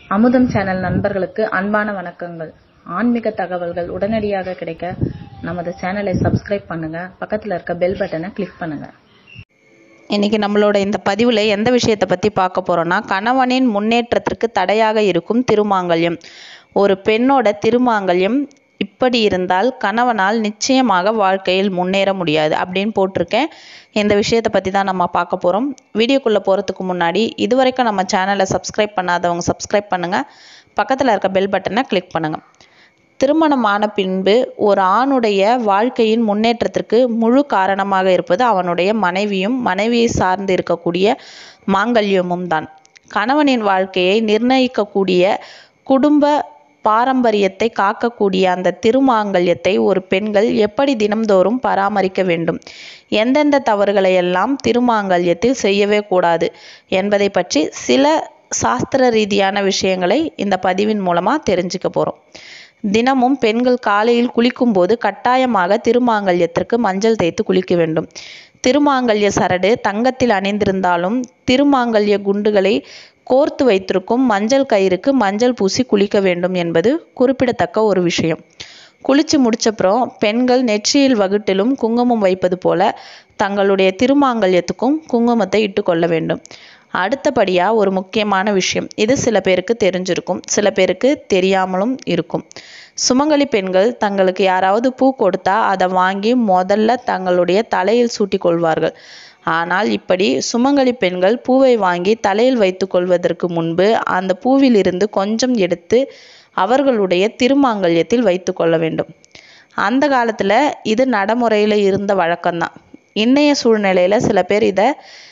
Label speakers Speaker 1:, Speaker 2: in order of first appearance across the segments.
Speaker 1: அமுதம் சேனல் நண்பர்களுக்கு அன்பான வணக்கங்கள் ஆன்மீக தகவல்கள் உடனடியாக கிடைக்க நமது சேனலை சப்ஸ்கிரைப் பண்ணுங்க பக்கத்தில் இருக்க பெல் பட்டனை கிளிக் பண்ணுங்க
Speaker 2: இன்றைக்கி நம்மளோட இந்த பதிவில் எந்த விஷயத்தை பற்றி பார்க்க போகிறோன்னா கணவனின் முன்னேற்றத்திற்கு தடையாக இருக்கும் திருமாங்கல்யம் ஒரு பெண்ணோட திருமாங்கல்யம் இப்படி இருந்தால் கணவனால் நிச்சயமாக வாழ்க்கையில் முன்னேற முடியாது அப்படின்னு போட்டிருக்கேன் இந்த விஷயத்தை பற்றி தான் நம்ம பார்க்க போகிறோம் வீடியோக்குள்ளே போகிறதுக்கு முன்னாடி இதுவரைக்கும் நம்ம சேனலை சப்ஸ்கிரைப் பண்ணாதவங்க சப்ஸ்கிரைப் பண்ணுங்கள் பக்கத்தில் இருக்க பெல் பட்டனை கிளிக் பண்ணுங்கள் திருமணமான பின்பு ஒரு ஆணுடைய வாழ்க்கையின் முன்னேற்றத்திற்கு முழு காரணமாக இருப்பது அவனுடைய மனைவியும் மனைவியை சார்ந்து இருக்கக்கூடிய மாங்கல்யமும் தான் கணவனின் வாழ்க்கையை நிர்ணயிக்கக்கூடிய குடும்ப பாரம்பரியத்தை காக்கக்கூடிய அந்த திருமாங்கல்யத்தை ஒரு பெண்கள் எப்படி தினம்தோறும் பராமரிக்க வேண்டும் எந்தெந்த தவறுகளை எல்லாம் திருமாங்கல்யத்தில் செய்யவே கூடாது என்பதை பற்றி சில சாஸ்திர ரீதியான விஷயங்களை இந்த பதிவின் மூலமாக தெரிஞ்சுக்க போகிறோம் தினமும் பெண்கள் காலையில் குளிக்கும்போது கட்டாயமாக திருமாங்கல்யத்திற்கு மஞ்சள் தேய்த்து குளிக்க வேண்டும் திருமாங்கல்ய சரடு தங்கத்தில் அணிந்திருந்தாலும் திருமாங்கல்ய குண்டுகளை கோர்த்து வைத்திருக்கும் மஞ்சள் கயிறுக்கு மஞ்சள் பூசி குளிக்க வேண்டும் என்பது குறிப்பிடத்தக்க ஒரு விஷயம் குளிச்சு முடிச்சப்புறம் பெண்கள் நெற்றியில் வகுட்டிலும் குங்குமம் வைப்பது போல தங்களுடைய திருமாங்கல்யத்துக்கும் குங்குமத்தை இட்டுக்கொள்ள வேண்டும் அடுத்தபடியாக ஒரு முக்கியமான விஷயம் இது சில பேருக்கு தெரிஞ்சிருக்கும் சில பேருக்கு தெரியாமலும் இருக்கும் சுமங்கலி பெண்கள் தங்களுக்கு யாராவது பூ கொடுத்தா அதை வாங்கி முதல்ல தங்களுடைய தலையில் சூட்டி கொள்வார்கள் ஆனால் இப்படி சுமங்கலி பெண்கள் பூவை வாங்கி தலையில் வைத்து கொள்வதற்கு முன்பு அந்த பூவிலிருந்து கொஞ்சம் எடுத்து அவர்களுடைய திருமாங்கல்யத்தில் வைத்து கொள்ள வேண்டும் அந்த காலத்தில் இது நடைமுறையில் இருந்த வழக்கம்தான் இன்றைய சூழ்நிலையில் சில பேர் இதை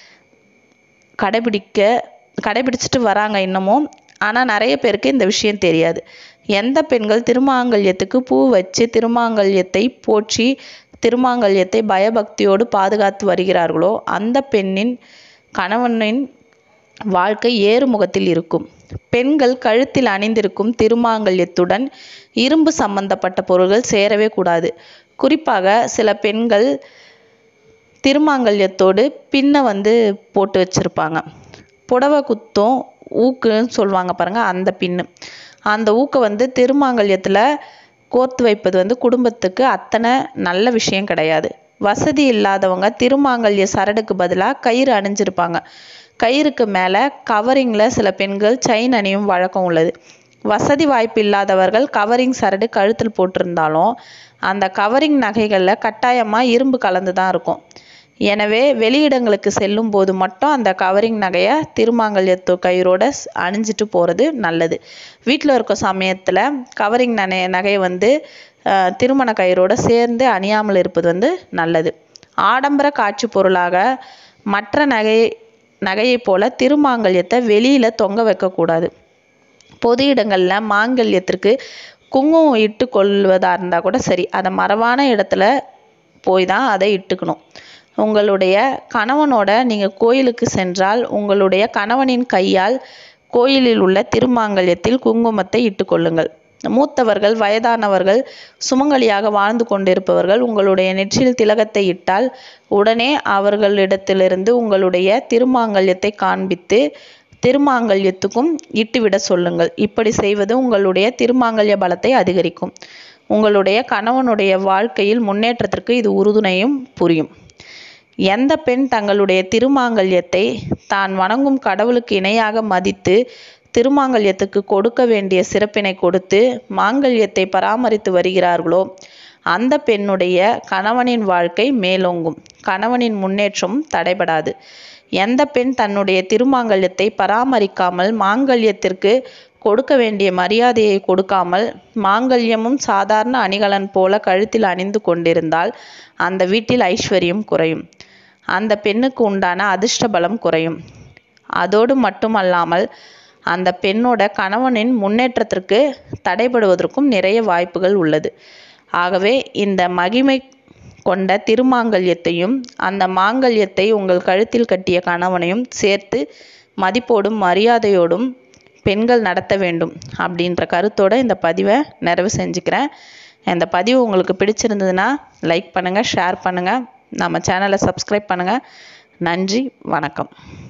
Speaker 2: கடைபிடிக்க கடைபிடிச்சிட்டு வராங்க இன்னமும் ஆனால் நிறைய பேருக்கு இந்த விஷயம் தெரியாது எந்த பெண்கள் திருமாங்கல்யத்துக்கு பூ வச்சு திருமாங்கல்யத்தை போற்றி திருமாங்கல்யத்தை பயபக்தியோடு பாதுகாத்து வருகிறார்களோ அந்த பெண்ணின் கணவனின் வாழ்க்கை ஏறுமுகத்தில் இருக்கும் பெண்கள் கழுத்தில் அணிந்திருக்கும் திருமாங்கல்யத்துடன் இரும்பு சம்பந்தப்பட்ட பொருள்கள் சேரவே கூடாது குறிப்பாக சில பெண்கள் திருமாங்கல்யத்தோடு பின்னை வந்து போட்டு வச்சுருப்பாங்க புடவை குத்தும் ஊக்குன்னு சொல்லுவாங்க பாருங்கள் அந்த பின்னு அந்த ஊக்கை வந்து திருமாங்கல்யத்தில் கோர்த்து வைப்பது வந்து குடும்பத்துக்கு அத்தனை நல்ல விஷயம் கிடையாது வசதி இல்லாதவங்க திருமாங்கல்ய சரடுக்கு பதிலாக கயிறு அணிஞ்சிருப்பாங்க கயிறுக்கு மேலே கவரிங்கில் சில பெண்கள் செயின் அணியும் வழக்கம் உள்ளது வசதி வாய்ப்பு இல்லாதவர்கள் கவரிங் சரடு கழுத்தில் போட்டிருந்தாலும் அந்த கவரிங் நகைகளில் கட்டாயமாக இரும்பு கலந்து தான் இருக்கும் எனவே வெளியிடங்களுக்கு செல்லும் போது மட்டும் அந்த கவரிங் நகையை திருமாங்கல்யத்து கயிறோட அணிஞ்சிட்டு போகிறது நல்லது வீட்டில் இருக்க சமயத்தில் கவரிங் நகை நகையை வந்து திருமண கயிறோடு சேர்ந்து அணியாமல் இருப்பது வந்து நல்லது ஆடம்பர காட்சி பொருளாக மற்ற நகை நகையைப் போல திருமாங்கல்யத்தை வெளியில் தொங்க வைக்கக்கூடாது பொது இடங்களில் மாங்கல்யத்திற்கு குங்குமம் இட்டு கொள்வதாக இருந்தால் கூட சரி அதை மரபான இடத்துல போய் தான் அதை இட்டுக்கணும் உங்களுடைய கணவனோட நீங்கள் கோயிலுக்கு சென்றால் உங்களுடைய கணவனின் கையால் கோயிலில் உள்ள திருமாங்கல்யத்தில் குங்குமத்தை இட்டுக்கொள்ளுங்கள் மூத்தவர்கள் வயதானவர்கள் சுமங்கலியாக வாழ்ந்து கொண்டிருப்பவர்கள் உங்களுடைய நெற்றியில் திலகத்தை இட்டால் உடனே அவர்களிடத்திலிருந்து உங்களுடைய திருமாங்கல்யத்தை காண்பித்து திருமாங்கல்யத்துக்கும் இட்டுவிட சொல்லுங்கள் இப்படி செய்வது உங்களுடைய திருமாங்கல்ய பலத்தை அதிகரிக்கும் உங்களுடைய கணவனுடைய வாழ்க்கையில் முன்னேற்றத்திற்கு இது உறுதுணையும் புரியும் எந்த பெண் தங்களுடைய திருமாங்கல்யத்தை தான் வணங்கும் கடவுளுக்கு இணையாக மதித்து திருமாங்கல்யத்துக்கு கொடுக்க வேண்டிய சிறப்பினை கொடுத்து மாங்கல்யத்தை பராமரித்து வருகிறார்களோ அந்த பெண்ணுடைய கணவனின் வாழ்க்கை மேலோங்கும் கணவனின் முன்னேற்றம் தடைபடாது எந்த பெண் தன்னுடைய திருமாங்கல்யத்தை பராமரிக்காமல் மாங்கல்யத்திற்கு கொடுக்க வேண்டிய மரியாதையை கொடுக்காமல் மாங்கல்யமும் சாதாரண அணிகலன் போல கழுத்தில் அணிந்து கொண்டிருந்தால் அந்த வீட்டில் ஐஸ்வர்யம் குறையும் அந்த பெண்ணுக்கு உண்டான அதிர்ஷ்ட பலம் குறையும் அதோடு மட்டுமல்லாமல் அந்த பெண்ணோட கணவனின் முன்னேற்றத்திற்கு தடைபடுவதற்கும் நிறைய வாய்ப்புகள் உள்ளது ஆகவே இந்த மகிமை கொண்ட திருமாங்கல்யத்தையும் அந்த மாங்கல்யத்தை உங்கள் கழுத்தில் கட்டிய கணவனையும் சேர்த்து மதிப்போடும் மரியாதையோடும் பெண்கள் நடத்த வேண்டும் அப்படின்ற கருத்தோடு இந்த பதிவை நிறைவு செஞ்சுக்கிறேன் இந்த பதிவு உங்களுக்கு பிடிச்சிருந்ததுன்னா லைக் பண்ணுங்கள் ஷேர் பண்ணுங்கள் நம்ம சேனலை சப்ஸ்கிரைப் பண்ணுங்கள் நன்றி வணக்கம்